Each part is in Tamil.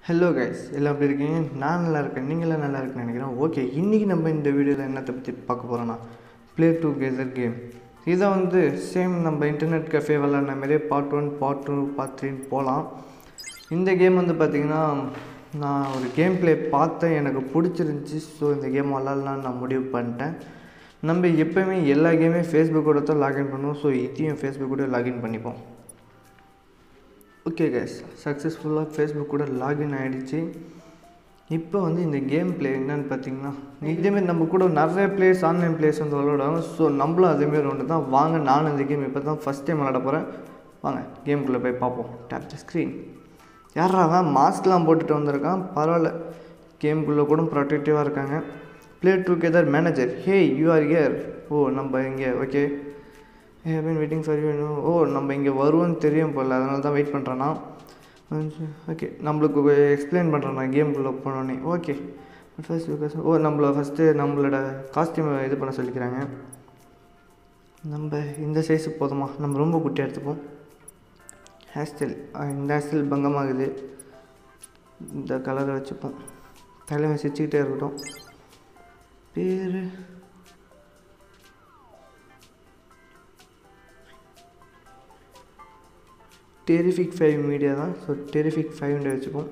ஹலோ கைஸ் எல்லாம் எப்படி இருக்கீங்க நான் நல்லா இருக்கேன் நீங்களாம் நல்லா இருக்குன்னு நினைக்கிறேன் ஓகே இன்றைக்கி நம்ம இந்த வீடியோவில் என்னத்தை பற்றி பார்க்க போகிறோன்னா ப்ளே டு கெதர் கேம் இதை வந்து சேம் நம்ம இன்டர்நெட் கஃபே விளாட்ன மாதிரியே part one part two part த்ரீன்னு போகலாம் இந்த கேம் வந்து பார்த்திங்கன்னா நான் ஒரு கேம் ப்ளே பார்த்தேன் எனக்கு பிடிச்சிருந்துச்சி ஸோ இந்த கேம் விளாட்லான்னு நான் முடிவு பண்ணிட்டேன் நம்ம எப்போயுமே எல்லா கேமே ஃபேஸ்புக்கோட தான் லாகின் பண்ணுவோம் ஸோ இதையும் ஃபேஸ்புக்கோட லாகின் பண்ணிப்போம் ஓகே கேஸ் சக்ஸஸ்ஃபுல்லாக ஃபேஸ்புக் கூட லாகின் ஆகிடுச்சு இப்போ வந்து இந்த கேம் ப்ளே என்னன்னு பார்த்தீங்கன்னா இதேமாரி நம்ம கூட நிறைய பிளேயர்ஸ் ஆன்லைன் பிளேயர்ஸ் வந்து விளாடுவாங்க ஸோ நம்மளும் அதேமாரி ஒன்று தான் வாங்க நானும் இந்த கேம் இப்போ தான் ஃபஸ்ட் டைம் விளாட போகிறேன் வாங்க கேம்குள்ளே போய் பார்ப்போம் டேப் த ஸ்க்ரீன் யாரா அவன் மாஸ்க்லாம் போட்டுட்டு வந்திருக்கான் பரவாயில்ல கேம்குள்ளே கூட ப்ரொடெக்டிவாக இருக்காங்க play together manager hey you are here oh நம்ம இங்கே okay I mean waiting for you oh நம்ம இங்கே வருவோம்னு தெரியும் போல் அதனால தான் வெயிட் பண்ணுறேன்னா ஓகே நம்மளுக்கு எக்ஸ்பிளைன் பண்ணுறேன் நான் கேம்குள்ளே போனோன்னே ஓகே ஃபர்ஸ்ட் பிகாஸ் ஓ நம்மள ஃபஸ்ட்டு நம்மளோட காஸ்டியூம் இது பண்ண சொல்லிக்கிறாங்க நம்ம இந்த சைஸு போதுமா நம்ம ரொம்ப குட்டியாக எடுத்துப்போம் ஹேர் ஸ்டைல் இந்த ஹேர் ஸ்டைல் பங்கமாகுது இந்த கலரை வச்சுப்போம் தலைமை சிரிச்சுக்கிட்டே இருக்கட்டும் பேர் டெரிஃபிக் ஃபைவ் மீடியா தான் ஸோ டெரிஃபிக் ஃபைவ்ன்ற வச்சுப்போம்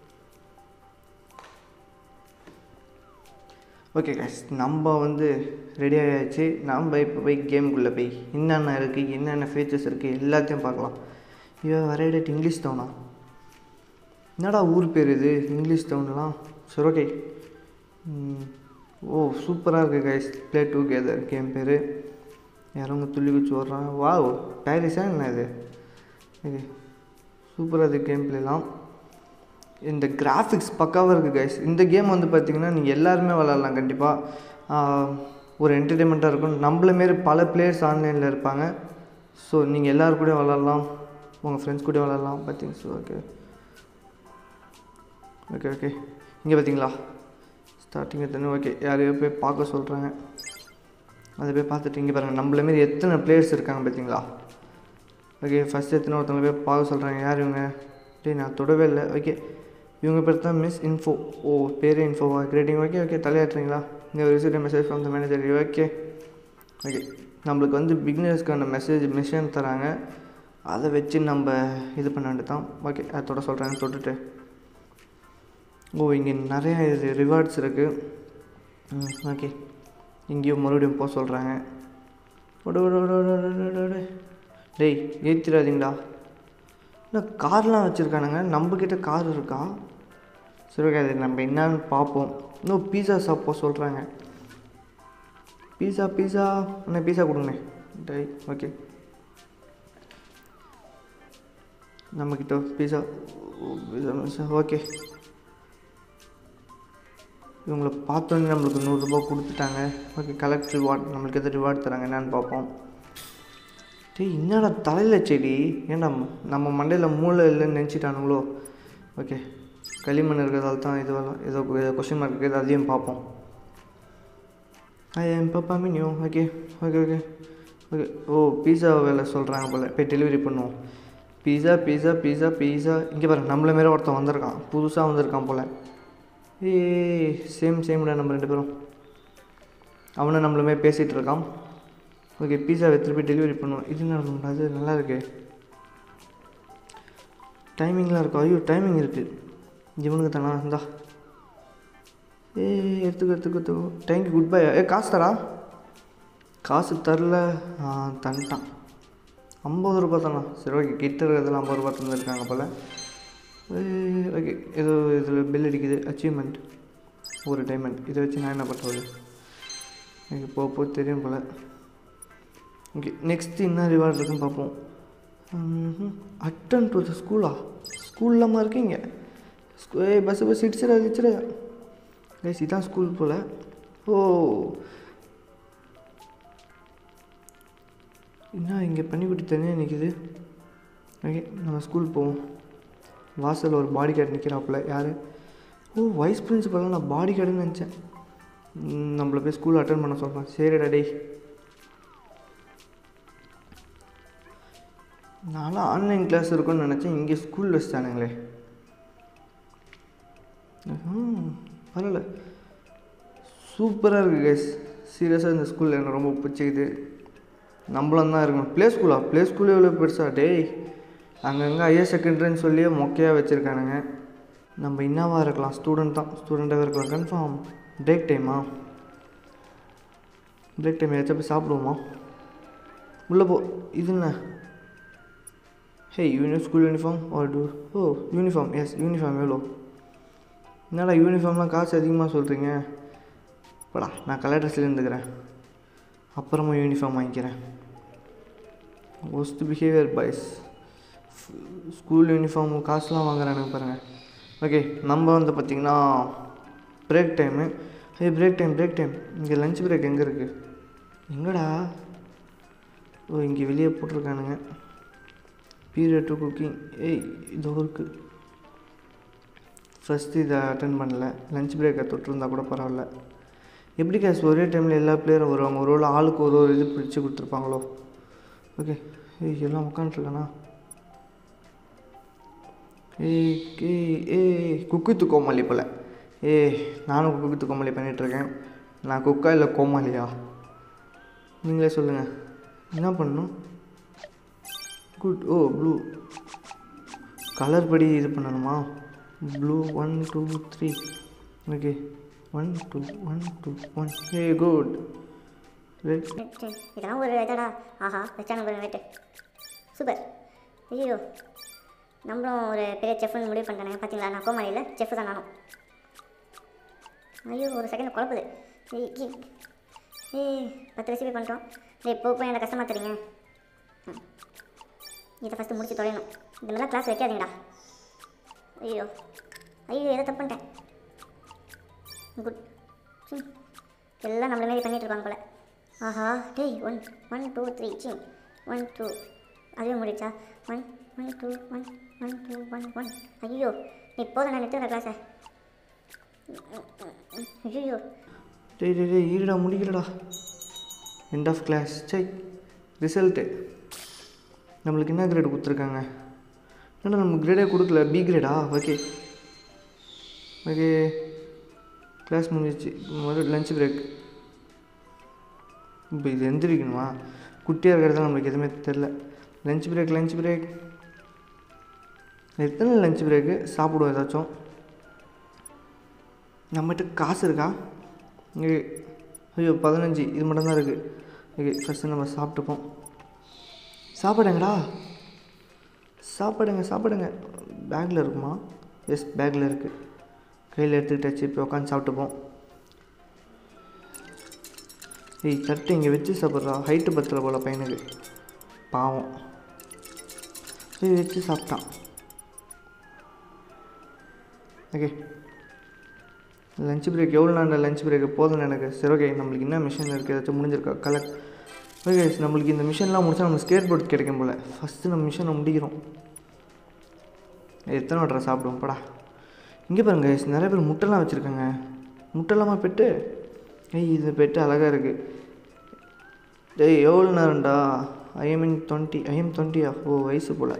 ஓகே கைஸ் நம்ம வந்து ரெடி ஆகியாச்சு நம்ம இப்போ போய் கேமுக்குள்ளே போய் என்னென்ன இருக்குது என்னென்ன ஃபீச்சர்ஸ் இருக்குது எல்லாத்தையும் பார்க்கலாம் ஐயோ வரையிடட் இங்கிலீஷ் டவுனா என்னடா ஊர் பேர் இது இங்கிலீஷ் டவுன்லாம் சரி ஓகே ஓ சூப்பராக இருக்குது கைஸ் ப்ளே டுகெதர் கேம் பேர் யாரவங்க துள்ளி குச்சி ஓடுறாங்க வா பேரிஸா என்ன இது ஓகே சூப்பராக இருக்குது கேம் பிளேலாம் இந்த கிராஃபிக்ஸ் பக்காவாக இருக்குது கைஸ் இந்த கேம் வந்து பார்த்திங்கன்னா நீங்கள் எல்லாருமே விளாட்லாம் கண்டிப்பாக ஒரு என்டர்டெயின்மெண்ட்டாக இருக்கும் நம்மள மாரி பல பிளேயர்ஸ் ஆன்லைனில் இருப்பாங்க ஸோ நீங்கள் எல்லோரும் கூட விளாட்லாம் உங்கள் ஃப்ரெண்ட்ஸ் கூட விளாட்லாம் பார்த்தீங்க ஸோ ஓகே ஓகே ஓகே இங்கே பார்த்தீங்களா ஸ்டார்டிங் எத்தனை ஓகே யாரையோ போய் பார்க்க சொல்கிறாங்க அதை போய் பார்த்துட்டு இங்கே பாருங்கள் நம்மள மாரி எத்தனை பிளேயர்ஸ் இருக்காங்க பார்த்தீங்களா ஓகே ஃபஸ்ட் எத்தனை ஒருத்தவங்க போய் பார்க்க சொல்கிறாங்க யார் இவங்க டேய் நான் தொடவே இல்லை ஓகே இவங்க பேர் தான் மிஸ் இன்ஃபோ ஓ பேரே இன்ஃபோவா கிரேட்டிங் ஓகே ஓகே தலையாட்டுறீங்களா இங்கே receive message from the manager okay okay நம்மளுக்கு வந்து பிக்னர்ஸ்க்கான மெசேஜ் மிஷன் தராங்க அதை வச்சு நம்ம இது பண்ண வேண்டியது தான் ஓகே அதை தொட சொல்கிறாங்க தொட்டுட்டு ஓ இங்கே நிறையா இது ரிவார்ட்ஸ் இருக்குது ம் ஓகே இங்கேயும் மறுபடியும் போக சொல்கிறாங்க ஓடு ஓடு ஓடு ஓடு ஓடு ஓடு டேய் ஏற்றிடாதீங்கடா இல்லை கார்லாம் வச்சுருக்கானுங்க நம்மக்கிட்ட கார் இருக்கா சரி ஓகே அது நம்ம என்னன்னு பார்ப்போம் இன்னும் பீஸா சாப்பிட சொல்கிறாங்க பீஸா பீஸா அண்ணா பீஸா கொடுங்கண்ணே டேய் ஓகே நம்மக்கிட்ட பீஸா பீஸா ஓகே இவங்கள பார்த்தோன்னே நம்மளுக்கு நூறுரூபா கொடுத்துட்டாங்க ஓகே கலெக்ட் ரிவார்ட் நம்மளுக்கு எதாவது ரிவார்ட் தராங்க என்னன்னு பார்ப்போம் டேய் என்னடா தலையில் செடி ஏன்டா நம்ம மண்டையில் மூளை இல்லைன்னு நினச்சிட்டானுங்களோ ஓகே களிமண் இருக்கிறதால தான் இதுவெல்லாம் ஏதோ கொஷின் மார்க் இருக்குது அதையும் பார்ப்போம் ஐ எம் பாப்பா மீனியோ okay okay okay okay oh pizza வேலை சொல்கிறாங்க போல் போய் டெலிவரி பண்ணுவோம் பீஸா பீஸா பீஸா பீஸா இங்கே பாரு நம்மள மாரி ஒருத்தன் வந்திருக்கான் புதுசாக வந்திருக்கான் போல் ஏ சேம் சேம்டா நம்ம ரெண்டு பேரும் அவனை நம்மளுமே பேசிகிட்டு இருக்கான் ஓகே பீஸா எடுத்துகிட்டு போய் டெலிவரி பண்ணுவோம் இது என்ன அது நல்லா இருக்கு டைமிங்லாம் இருக்கும் ஐயோ டைமிங் இருக்குது இவனுக்கு தானா இந்தா ஏ எடுத்துக்கோ எடுத்துக்கோ எடுத்துக்கோ தேங்க்யூ குட் பை ஏ காசு தரா காசு தரல ஆ தந்துட்டான் ஐம்பது ரூபா தானா சரி ஓகே கிட்ட இருக்கிறதுல ஐம்பது ரூபா தந்துருக்காங்க போல் ஓகே ஏதோ இதில் பில் அடிக்குது அச்சீவ்மெண்ட் ஒரு டைமண்ட் இதை வச்சு நான் என்ன பண்ணுறது எனக்கு போக போக தெரியும் போல் ஓகே நெக்ஸ்ட்டு என்ன ரிவார்ட் இருக்குன்னு பார்ப்போம் அட்டன் டு த ஸ்கூலா ஸ்கூல்லாமா இருக்கீங்க ஸ்கூ ஏ பஸ்ஸு பஸ் இடிச்சிட இடிச்சிட கைஸ் இதான் ஸ்கூல் போல் ஓ என்ன இங்கே பன்னிக்குட்டி தனியாக நிற்கிது ஓகே நம்ம ஸ்கூல் போவோம் வாசலில் ஒரு பாடி கார்டு நிற்கிறாப்புல யார் ஓ வைஸ் பிரின்சிபலாக நான் பாடி கார்டுன்னு நினச்சேன் நம்மளை போய் ஸ்கூல் அட்டன் பண்ண சொல்கிறேன் சரிடா டேய் நானும் ஆன்லைன் கிளாஸ் இருக்கும்னு நினச்சேன் இங்கே ஸ்கூல் வச்சுட்டானுங்களே ம் பரவாயில்ல சூப்பராக இருக்குது கைஸ் சீரியஸாக இந்த ஸ்கூலில் எனக்கு ரொம்ப பிடிச்சிக்குது நம்மளும் தான் இருக்கணும் ப்ளே ஸ்கூலா ப்ளே ஸ்கூலே எவ்வளோ பெருசா டேய் அங்கங்கே ஹையர் செகண்டரின்னு சொல்லியே மொக்கையாக வச்சுருக்கானுங்க நம்ம என்னவா இருக்கலாம் ஸ்டூடெண்ட் தான் ஸ்டூடெண்ட்டாகவே இருக்கலாம் கன்ஃபார்ம் பிரேக் டைமா பிரேக் டைம் ஏதாச்சும் போய் சாப்பிடுவோமா உள்ளே போ இது என்ன ஹே யூனிஃப் school uniform are two oh uniform yes uniform எவ்வளோ என்னடா யூனிஃபார்ம்லாம் காசு அதிகமாக சொல்கிறீங்க படா நான் கலர் ட்ரெஸ்ஸில் இருந்துக்கிறேன் அப்புறமா யூனிஃபார்ம் வாங்கிக்கிறேன் worst behaviour boys school uniform காசுலாம் வாங்குறானுங்க பாருங்கள் ஓகே நம்ம வந்து பார்த்திங்கன்னா பிரேக் டைமு ஏய் பிரேக் டைம் பிரேக் டைம் இங்கே லஞ்ச் பிரேக் எங்கே இருக்குது எங்கடா ஓ இங்கே வெளியே போட்டிருக்கானுங்க பீரியட் டு குக்கிங் ஏய் இதோ இருக்குது ஃபஸ்ட்டு இதை அட்டன் பண்ணல லஞ்ச் பிரேக்கை தொட்டிருந்தா கூட பரவாயில்ல எப்படி கேஸ் ஒரே டைமில் எல்லா பிளேயரும் வருவாங்க ஒரு ஒரு ஆளுக்கு ஒரு ஒரு இது பிடிச்சி கொடுத்துருப்பாங்களோ ஓகே ஏய் எல்லாம் உட்காந்துருக்கானா ஏய் ஏய் ஏய் குக்கு கோமாளி போல் ஏய் நானும் குக்கு கோமாளி பண்ணிகிட்ருக்கேன் நான் குக்கா இல்லை கோமாளியா நீங்களே சொல்லுங்கள் என்ன பண்ணணும் குட் ஓ ப்ளூ கலர் படி இது பண்ணணுமா blue one two three okay one two one two one ஏ குட் ரெட் சரி, சரி. இதெல்லாம் ஒரு இதடா ஆஹா வச்சான ஒரு வெயிட்டு சூப்பர் ஐயோ நம்மளும் ஒரு பெரிய செஃப்னு முடிவு பண்ணிட்டேன் பார்த்தீங்களா நான் கோமாளியில் செஃப் தான் நானும் ஐயோ ஒரு செகண்ட் குழப்புது ஏய், ஏய். ஏய் பத்து ரெசிபி பண்ணிட்டோம் ஏய் இப்போ போய் எனக்கு கஷ்டமாக தெரியுங்க ம். இதை ஃபஸ்ட்டு முடிச்சு தொலையணும் இந்த மாதிரிலாம் கிளாஸ் வைக்காதீங்கடா ஐயோ ஐயோ ஏதோ தப்பு பண்ணிட்டேன் குட் சி எல்லாம் நம்மள மாரி பண்ணிட்டு இருப்பாங்க போல ஆஹா டேய் one one two three C one two அதுவே முடிச்சா one one two one one two one one ஐயோ இப்போதான் நான் நிறுத்துற கிளாஸை ஐயோ டேய் டேய் டேய் ஈடுடா முடிக்கலடா எண்ட் ஆஃப் கிளாஸ் சை ரிசல்ட்டு நம்மளுக்கு என்ன கிரேடு கொடுத்துருக்காங்க என்னடா நமக்கு கிரேடே கொடுக்கல பி கிரேடா ஓகே ஓகே கிளாஸ் முடிஞ்சிச்சு முதல்ல லஞ்ச் பிரேக் இப்போ இது எந்திரிக்கணுமா குட்டியாக இருக்கிறது நம்மளுக்கு எதுவுமே தெரில லஞ்ச் பிரேக் லஞ்ச் பிரேக் எத்தனை லஞ்ச் பிரேக்கு சாப்பிடுவோம் ஏதாச்சும் நம்மகிட்ட காசு இருக்கா இங்கே ஐயோ பதினஞ்சு இது மட்டும்தான் இருக்குது ஓகே ஃபஸ்ட்டு நம்ம சாப்பிட்டுப்போம் சாப்பாடுங்கடா சாப்பாடுங்க சாப்பாடுங்க பேக்கில் இருக்குமா எஸ் பேக்கில் இருக்குது கையில் எடுத்துக்கிட்டாச்சு இப்போ உட்காந்து சாப்பிட்டுப்போம் ஏய் தட்டு இங்கே வச்சு சாப்பிட்றா ஹைட்டு பத்தல போல பையனுக்கு பாவம் ஏய் வச்சு சாப்பிட்டான் ஓகே லஞ்ச் பிரேக் எவ்வளோ நேரம் லஞ்ச் பிரேக் போதும் எனக்கு சரி ஓகே நம்மளுக்கு என்ன மிஷன் இருக்குது ஏதாச்சும் முடிஞ்சிருக்கா கலர் ஓகே நம்மளுக்கு இந்த மிஷன்லாம் முடிச்சா நம்ம ஸ்கேட் போர்ட் கிடைக்கும் போல் ஃபஸ்ட்டு நம்ம மிஷனை முடிக்கிறோம் எத்தனை வாட்டரை சாப்பிடுவோம் படா இங்கே பாருங்க guys, நிறைய பேர் முட்டைலாம் வச்சுருக்காங்க முட்டைலாமா பெட்டு ஏய் இது பெட்டு அழகாக இருக்குது டேய் எவ்வளோ நேரம்டா ஐஎம் இன் டுவெண்ட்டி ஐஎம் டுவெண்ட்டியா ஓ வயசு போல்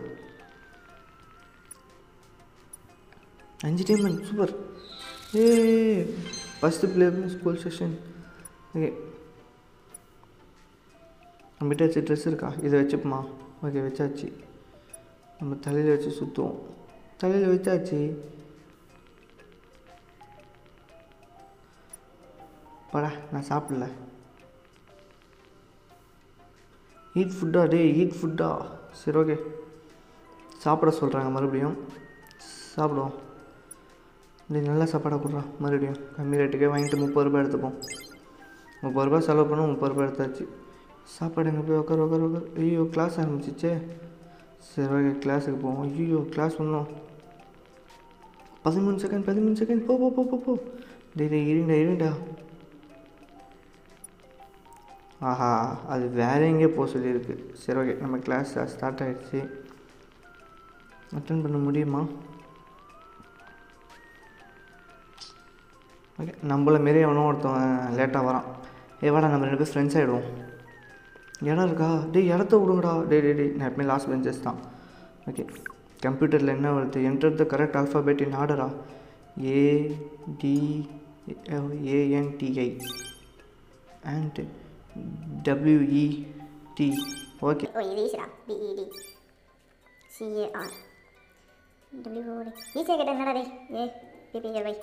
அஞ்சு டைம் சூப்பர் ஏ first player school session okay நம்மகிட்ட வச்சு ட்ரெஸ் இருக்கா இதை வச்சுப்போமா ஓகே வச்சாச்சு நம்ம தலையில் வச்சு சுற்றுவோம் தலையில் வச்சாச்சு படா நான் சாப்பிடல ஈட் ஃபுட்டா டேய் ஈட் ஃபுட்டா சரி ஓகே சாப்பிட சொல்கிறாங்க மறுபடியும் சாப்பிடுவோம் டேய் நல்ல சாப்பாடாக கொடுறா மறுபடியும் கம்மி ரேட்டுக்கே வாங்கிட்டு முப்பது ரூபாய் எடுத்துப்போம் முப்பது ரூபாய் செலவு பண்ணோம் முப்பது ரூபாய் எடுத்தாச்சு சாப்பாடு எங்கே போய் உட்கார உட்கார உட்கார ஐயோ கிளாஸ் ஆரம்பிச்சிச்சே சரி ஓகே கிளாஸுக்கு போவோம் ஐயோ கிளாஸ் ஒன்றும் பதிமூணு செகண்ட் பதிமூணு செகண்ட் போ போ போ போ போ டேய் டேய் இருண்டா இருண்டா ஆஹா அது வேற எங்கேயோ போக சொல்லியிருக்கு சரி ஓகே நம்ம கிளாஸ் ஸ்டார்ட் ஆகிடுச்சு அட்டன் பண்ண முடியுமா ஓகே நம்மள மாரி எவனோ ஒருத்தவன் லேட்டாக வரான் ஏ வாடா நம்ம ரெண்டு பேர் ஃப்ரெண்ட்ஸ் ஆகிடுவோம் இடம் இருக்கா டேய் இடத்த விடுங்கடா டே டே டே நான் எப்பவுமே லாஸ்ட் பெஞ்சஸ் தான் ஓகே கம்ப்யூட்டரில் என்ன வருது enter the correct alphabet in ஆர்டரா A T A N T I and W E T okay oh இது ஈஸிடா பிஇடி சிஏஆர் டபிள்யூஓடி ஈஸியாக கேட்டால் என்னடா டே ஏ பிபிஎல்ஒய்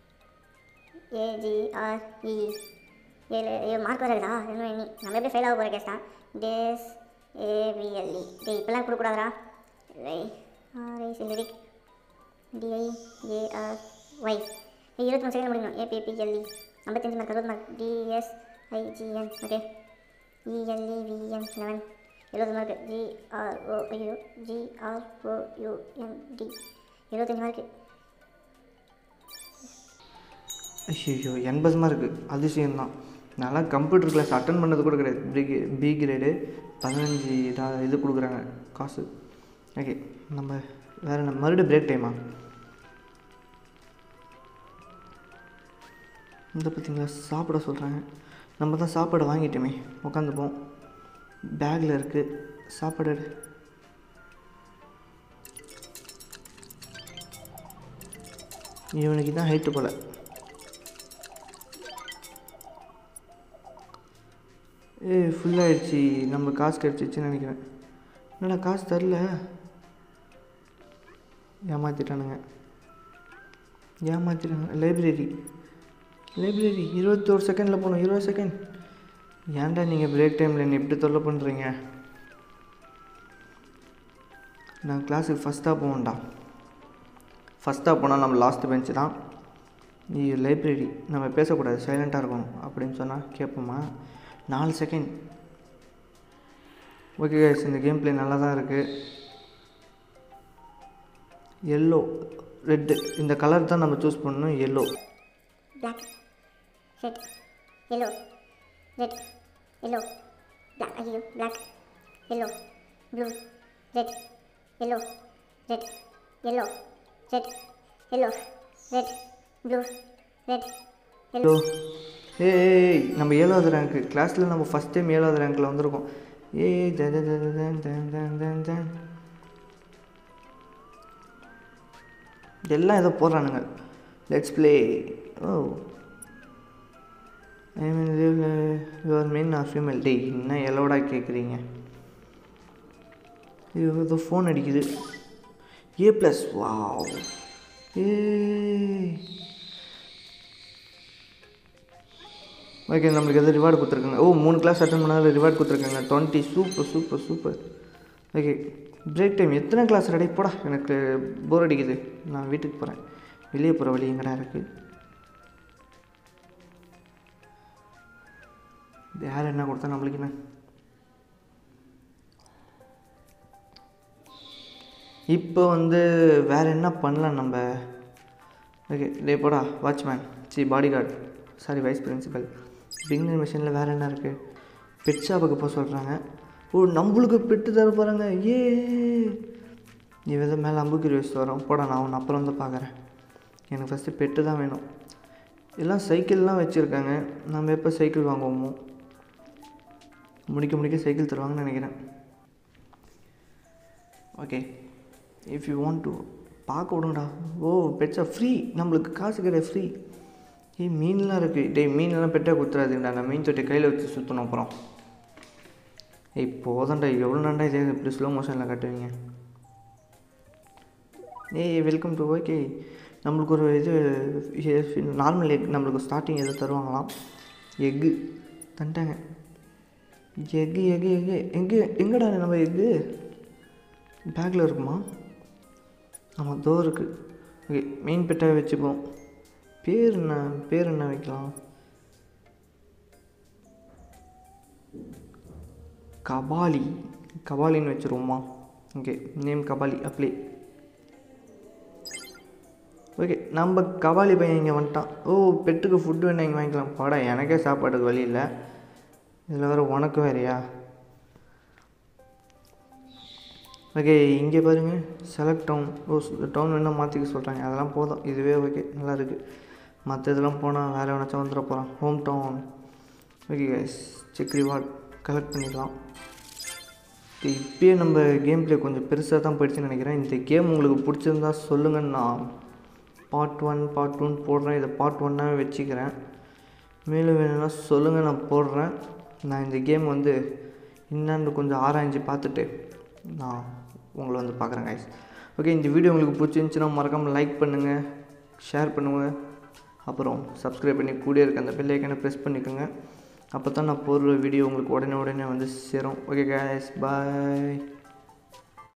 ஏஜிஆர்இ ஏழு ஏ மார்க் வருதா இன்னும் இனி நம்ம எப்படி ஃபெயில் ஆக போகிற கேஸ் தான் டேஸ் ஏபிஎல்இ டே இப்போல்லாம் கொடுக்கூடாதா வை ஆர்ஐ சிலிரிக் டிஐ ஏஆர் ஒய் இருபத்தி மூணு செகண்ட் முடியணும் ஏபிபிஎல்இ ஐம்பத்தஞ்சு மார்க் அறுபது mark D S I G N okay E L E V N eleven எழுபது மார்க் ஜிஆர்ஓயு ஜிஆர்ஓயுஎன்டி எழுபத்தஞ்சு மார்க்கு ஐயோ எண்பது மார்க்கு அதிசயம்தான் நான்லாம் கம்ப்யூட்டர் கிளாஸ் அட்டன் பண்ணது கூட கிடையாது பி பி கிரேடு பதினஞ்சு இதாக இது கொடுக்குறாங்க காசு ஓகே நம்ம வேறு என்ன மறுபடியும் பிரேக் டைமா இந்த பார்த்தீங்களா சாப்பிட சொல்கிறாங்க நம்ம தான் சாப்பாடு வாங்கிட்டோமே உட்காந்துப்போம் பேக்கில் இருக்குது சாப்பாடு எடு. இவனுக்கு தான் ஹைட்டு போல் ஏய் ஃபுல்லாகிடுச்சி நம்ம காசு கிடச்சிச்சின்னு நினைக்கிறேன் என்னடா காசு தரல ஏமாற்றிட்டானுங்க ஏமாற்றிட்டாங்க லைப்ரரி லைப்ரரி இருபத்தோரு செகண்டில் போகணும் இருபது செகண்ட் ஏன்டா நீங்கள் பிரேக் டைமில் என்ன இப்படி தொல்லை பண்ணுறீங்க நான் கிளாஸுக்கு ஃபஸ்ட்டாக போவேன்டா ஃபஸ்ட்டாக போனால் நம்ம லாஸ்ட் பெஞ்சு தான் நீ லைப்ரரி நம்ம பேசக்கூடாது சைலண்ட்டாக இருக்கணும் அப்படின்னு சொன்னால் கேட்போமா நாலு செகண்ட் ஓகே கைஸ் இந்த கேம் பிளே நல்லா தான் இருக்குது எல்லோ ரெட்டு இந்த கலர் தான் நம்ம சூஸ் பண்ணணும் yellow black red yellow red yellow black ஐயோ black yellow blue red yellow red yellow red yellow red blue red hello yellow ஏய் நம்ம ஏழாவது ரேங்க்கு கிளாஸில் நம்ம ஃபஸ்ட் டைம் ஏழாவது ரேங்க்கில் வந்திருக்கோம் ஏய் த த த த தன் தன் தன் தன் தன். எல்லாம் ஏதோ போடுறானுங்க let's play oh I mean your main are female டே என்ன எல்லோடா கேட்குறீங்க இது ஏதோ ஃபோன் அடிக்குது A plus wow A okay நம்மளுக்கு எதாவது ரிவார்டு கொடுத்துருக்காங்க ஓ மூணு கிளாஸ் அட்டன் பண்ணாலும் ரிவார்டு கொடுத்துருக்காங்க twenty super super super okay break time எத்தனை கிளாஸ் ரெடி போடா எனக்கு போர் அடிக்குது நான் வீட்டுக்கு போகிறேன் வெளியே போகிற வழி எங்கடா இருக்குது யார் என்ன கொடுத்தா நம்மளுக்கு என்ன இப்போ வந்து வேறு என்ன பண்ணலாம் நம்ம ஓகே டே போடா watchman C body guard sorry vice principal beginner மிஷினில் வேறு என்ன இருக்குது பெட் ஷாப்புக்கு போக சொல்கிறாங்க ஓ நம்மளுக்கு பெட்டு தர போகிறாங்க ஏ நீ வித மேலே அம்புக்குறி வச்சு வரோம் போடா நான் உன்னை அப்புறம் வந்து பார்க்குறேன் எனக்கு ஃபஸ்ட்டு பெட்டு தான் வேணும் எல்லாம் சைக்கிள்லாம் வச்சுருக்காங்க நம்ம எப்போ சைக்கிள் வாங்குவோமோ முடிக்க முடிக்க சைக்கிள் தருவாங்கன்னு நினைக்கிறேன் okay if you want to பார்க்க விடுங்கடா ஓ பெட்ஸா ஃப்ரீ நம்மளுக்கு காசு கிடையாது ஃப்ரீ ஏய் மீன்லாம் இருக்குது டேய் மீன்லாம் பெட்டாக கொடுத்துறாதுங்கடா நான் மீன் தொட்டி கையில் வச்சு சுற்றணும் அப்புறம் ஏய் போதண்டா எவ்வளோ நாண்டா இதே இப்படி ஸ்லோ மோஷனில் காட்டுவீங்க ஏய் வெல்கம் டு ஓகே நம்மளுக்கு ஒரு இது நார்மல் எக் நம்மளுக்கு ஸ்டார்டிங் எது தருவாங்களாம் எக்கு தந்துட்டாங்க எக்கு எக்கு எக்கு எங்கே எங்கடா நம்ம எக்கு பேக்கில் இருக்குமா ஆமாம் தோ இருக்குது ஓகே மெயின் பெட்டாக வச்சுப்போம் பேர் என்ன பேர் என்ன வைக்கலாம் கபாலி கபாலின்னு வச்சுருவோமா okay name Kabali apply okay நம்ம கபாலி பையன் இங்கே வந்துட்டான் ஓ பெட்டுக்கு ஃபுட்டு வேணா இங்கே வாங்கிக்கலாம் பாடா எனக்கே சாப்பாட்டுக்கு வழி இல்லை இதில் வேறு உனக்கு வேறையா ஓகே இங்கே பாருங்க செலக்ட் டவுன் ஓ டவுன் வேணால் மாற்றிக்க சொல்கிறாங்க அதெல்லாம் போதும் இதுவே ஓகே நல்லா இருக்குது மற்ற இதெல்லாம் போனால் வேறு எவனாச்சும் வந்துட போகிறான் home town okay guys check reward collect பண்ணிக்கலாம் இப்போ இப்பயே நம்ம கேம் ப்ளே கொஞ்சம் பெருசாக தான் போயிடுச்சுன்னு நினைக்கிறேன் இந்த கேம் உங்களுக்கு பிடிச்சிருந்தா சொல்லுங்கன்னு நான் பார்ட் ஒன் பார்ட் டூன்னு போடுறேன் இதை பார்ட் ஒன்னாகவே வச்சுக்கிறேன் மேலும் வேணும்னா சொல்லுங்கள் நான் போடுறேன் நான் இந்த கேம் வந்து என்னன்னு கொஞ்சம் ஆராய்ஞ்சு பார்த்துட்டு நான் உங்களை வந்து பார்க்குறேன் கைஸ் ஓகே இந்த வீடியோ உங்களுக்கு பிடிச்சிருந்துச்சுன்னா மறக்காமல் லைக் பண்ணுங்கள் ஷேர் பண்ணுங்கள் அப்புறம் சப்ஸ்கிரைப் பண்ணி கூட இருக்க அந்த பெல் ஐக்கனை ப்ரெஸ் பண்ணிக்கோங்க அப்போ தான் நான் போடுற வீடியோ உங்களுக்கு உடனே உடனே வந்து சேரும் ஓகே கைஸ் பாய்